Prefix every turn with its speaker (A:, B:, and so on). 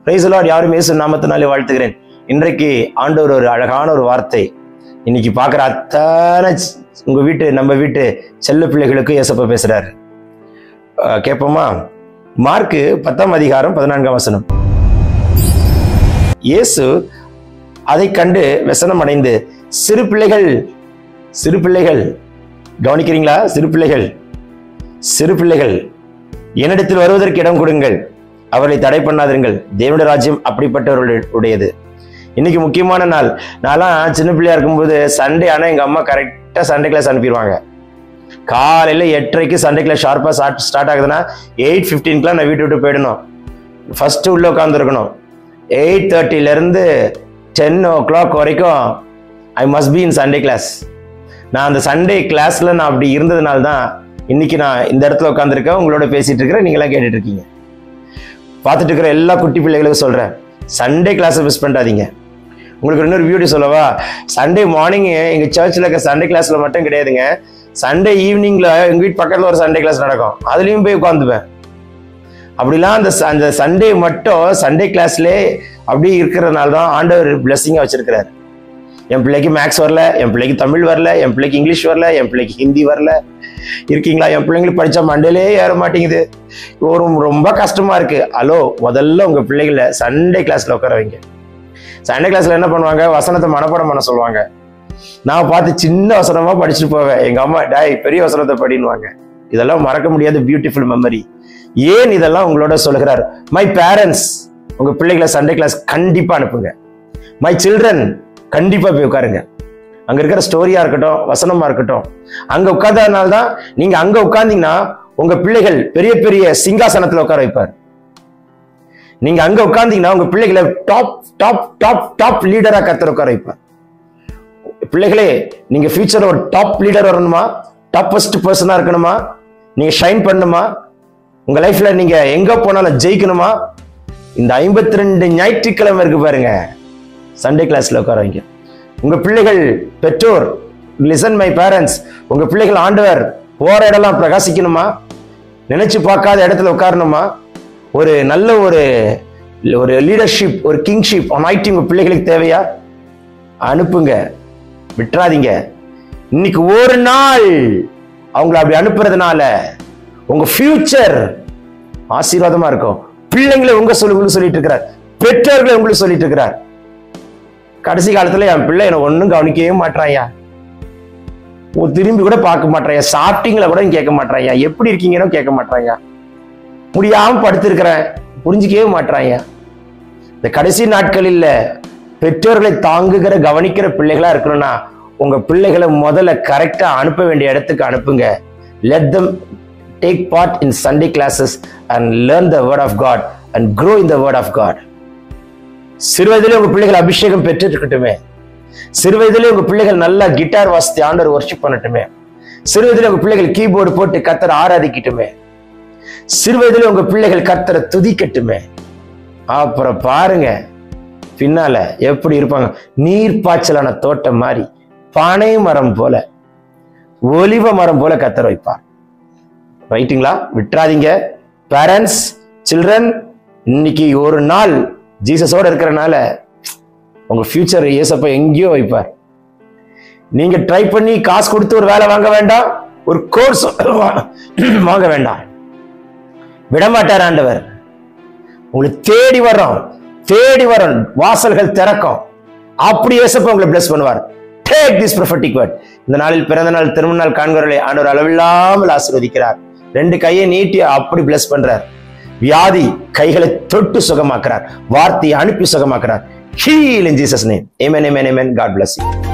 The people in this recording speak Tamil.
A: பிரைஸ் லார்ட் யாரும் இயேசு நாமத்தினாலே வாழ்த்துகிறேன் இன்றைக்கு ஆண்டவர் ஒரு அழகான ஒரு வார்த்தை இன்னைக்கு பார்க்குற அத்தனை ச்- உங்க வீட்டு நம்ம வீட்டு செல்ல பிள்ளைகளுக்கு இயேசப்பா பேசுறாரு அஹ் கேட்போமா மார்க்கு பத்தாம் அதிகாரம் பதினான்காம் வசனம் இயேசு அதை கண்டு व्यசனம் அடைந்து சிறு பிள்ளைகள் சிறு பிள்ளைகள் கவனிக்கிறீங்களா சிறு பிள்ளைகள் சிறு பிள்ளைகள் என்னிடத்தில் வருவதற்கு இடம் கொடுங்கள் அவர்களை தடை பண்ணாதிருங்கள் தேவனுடைய ராஜ்யம் அப்படிப்பட்டவர்களுடைய உடையது இன்னைக்கு முக்கியமான நாள் நான்லாம் சின்ன பிள்ளையா இருக்கும்போது சண்டே ஆனால் எங்க அம்மா கரெக்டாக சண்டே கிளாஸ் அனுப்பிடுவாங்க காலையில் எட்டரைக்கு சண்டே கிளாஸ் ஷார்ப்பாக ஸ்டார்ட் ஸ்டார்ட் ஆகுதுன்னா எயிட் ஃபிஃப்டீன்க்குலாம் நான் வீட்டு விட்டு போயிடணும் ஃபர்ஸ்ட் உள்ள உட்காந்துருக்கணும் எயிட் தேர்ட்டிலேருந்து டென் ஓ கிளாக் வரைக்கும் I must be in Sunday class நான் அந்த சண்டே கிளாஸ்ல நான் அப்படி இருந்ததுனால தான் இன்னைக்கு நான் இந்த இடத்துல உட்காந்துருக்கேன் உங்களோட பேசிட்டு இருக்கிறேன் நீங்களாம் கேட்டுட்டு இருக்கீங்க பார்த்துட்டு இருக்கிற எல்லா குட்டி பிள்ளைகளுக்கும் சொல்றேன் சண்டே கிளாஸை மிஸ் பண்ணாதீங்க உங்களுக்கு இன்னொரு வீடியோ சொல்லவா சண்டே மார்னிங் எங்க சர்ச்சில் இருக்க சண்டே கிளாஸ்ல மட்டும் கிடையாதுங்க சண்டே ஈவினிங்ல எங்க வீட்டு பக்கத்துல ஒரு சண்டே கிளாஸ் நடக்கும் அதுலயும் போய் உட்காந்துப்பேன் அப்படிலாம் அந்த ச- அந்த சண்டே மட்டும் சண்டே கிளாஸ்லே அப்படி இருக்கிறதுனால தான் ஆண்டவர் பிளெஸ்ஸிங்காக வச்சிருக்கிறாரு என் பிள்ளைக்கு மேக்ஸ் வரல என் பிள்ளைக்கு தமிழ் வரல என் பிள்ளைக்கு இங்கிலீஷ் வரல என் பிள்ளைக்கு ஹிந்தி வரல இருக்கீங்களா என் பிள்ளைங்களுக்கு படிச்சா மண்டையிலே ஏற மாட்டேங்குது ஒரு ரொம்ப கஷ்டமா இருக்கு ஹலோ முதல்ல உங்க பிள்ளைகளை சண்டே கிளாஸ்ல உட்கார வைங்க சண்டே கிளாஸ்ல என்ன பண்ணுவாங்க வசனத்தை மனப்பாடம் பண்ண சொல்லுவாங்க நான் பார்த்து சின்ன வசனமா படிச்சுட்டு போவேன் எங்க அம்மா டாய் பெரிய வசனத்தை படின்னுவாங்க இதெல்லாம் மறக்க முடியாத பியூட்டிஃபுல் மெமரி ஏன் இதெல்லாம் உங்களோட சொல்லுகிறார் மை பேரண்ட்ஸ் உங்க பிள்ளைகளை சண்டே கிளாஸ் கண்டிப்பா அனுப்புங்க மை சில்ட்ரன் கண்டிப்பா போய் உட்காருங்க அங்க இருக்கிற ஸ்டோரியா இருக்கட்டும் வசனமா இருக்கட்டும் அங்க உட்கார்ந்ததுனால தான் நீங்க அங்க உட்கார்ந்தீங்கன்னா உங்க பிள்ளைகள் பெரிய பெரிய சிங்காசனத்துல உட்கார வைப்பார் நீங்க அங்க உட்கார்ந்தீங்கன்னா உங்க பிள்ளைகளை டாப் டாப் டாப் டாப் லீடரா கத்தர் உட்கார வைப்பார் பிள்ளைகளே நீங்க ஃபியூச்சர்ல ஒரு டாப் லீடர் வரணுமா டாப்பஸ்ட் பர்சனா இருக்கணுமா நீங்க ஷைன் பண்ணணுமா உங்க லைஃப்ல நீங்க எங்க போனாலும் ஜெயிக்கணுமா இந்த ஐம்பத்தி ரெண்டு ஞாயிற்றுக்கிழமை இருக்கு பாருங்க சண்டே கிளாஸ்ல உட்கார வைங்க உங்க பிள்ளைகள் பெற்றோர் லிசன் மை பேரண்ட்ஸ் உங்க பிள்ளைகள் ஆண்டவர் போற இடம்லாம் பிரகாசிக்கணுமா நினைச்சு பார்க்காத இடத்துல உட்காரணுமா ஒரு நல்ல ஒரு ஒரு லீடர்ஷிப் ஒரு கிங்ஷிப் அனாய்ட்டி உங்க பிள்ளைகளுக்கு தேவையா அனுப்புங்க விட்டுறாதீங்க இன்னைக்கு ஒரு நாள் அவங்கள அப்படி அனுப்புறதுனால உங்க ஃபியூச்சர் ஆசீர்வாதமா இருக்கும் பிள்ளைங்களை உங்க சொல்லி உங்களுக்கு சொல்லிட்டு இருக்கிறார் பெற்றோர்களை உங்களுக்கு சொல்லிட்டு இருக்கிறார் கடைசி காலத்துல என் பிள்ளை என்ன ஒண்ணும் கவனிக்கவே மாட்டாயா திரும்பி கூட பார்க்க மாட்டாயா சாப்பிட்டீங்களா கூட கேட்க மாட்டாயா எப்படி இருக்கீங்கன்னு கேட்க மாட்டாயா முடியாம படுத்திருக்கிறேன் புரிஞ்சுக்கவே மாட்டாயா இந்த கடைசி நாட்களில் பெற்றோர்களை தாங்குகிற கவனிக்கிற பிள்ளைகளா இருக்கணும்னா உங்க பிள்ளைகளை முதல்ல கரெக்டா அனுப்ப வேண்டிய இடத்துக்கு அனுப்புங்க let them take part in Sunday classes and learn the word of God and grow in the word of God சிறுவயதிலே உங்க பிள்ளைகள் அபிஷேகம் பெற்று இருக்கட்டுமே சிறுவயதிலே உங்க பிள்ளைகள் நல்லா கிட்டார் வாசித்து ஆண்டவர் ஒர்ஷிப் பண்ணட்டுமே சிறுவயதிலே உங்க பிள்ளைகள் கீபோர்டு போட்டு கத்தரை ஆராதிக்கட்டுமே சிறுவயதிலே உங்க பிள்ளைகள் கத்தரை துதிக்கட்டுமே அப்புறம் பாருங்க பின்னால எப்படி இருப்பாங்க நீர் பாய்ச்சலான தோட்டம் மாதிரி பனை மரம் போல ஒலிவ மரம் போல கத்தர் வைப்பார் ரைட்டுங்களா விட்டுறாதீங்க பேரண்ட்ஸ் சில்ட்ரன் இன்னைக்கு ஒரு நாள் ஜீசஸோட இருக்கிறனால உங்க ஃபியூச்சர் ஏசப்ப எங்கேயோ வைப்பார் நீங்க ட்ரை பண்ணி காசு கொடுத்து ஒரு வேலை வாங்க வேண்டாம் ஒரு கோர்ஸ் வாங்க வேண்டாம் விடமாட்டார் ஆண்டவர் உங்களை தேடி வர்றோம் தேடி வரும் வாசல்கள் திறக்கும் அப்படி ஏசப்ப உங்களை பிளஸ் பண்ணுவார் டேக் திஸ் prophetic word இந்த நாளில் பிறந்த நாள் திருமண நாள் காண்கிறவர்களை ஆண்டவர் அளவில்லாமல் ஆசீர்வதிக்கிறார் ரெண்டு கையை நீட்டி அப்படி பிளஸ் பண்றார் வியாதி கைகளை தொட்டு சுகமாக்குறார் வார்த்தையை அனுப்பி சுகமாக்குறார் heal in Jesus name amen amen amen God bless you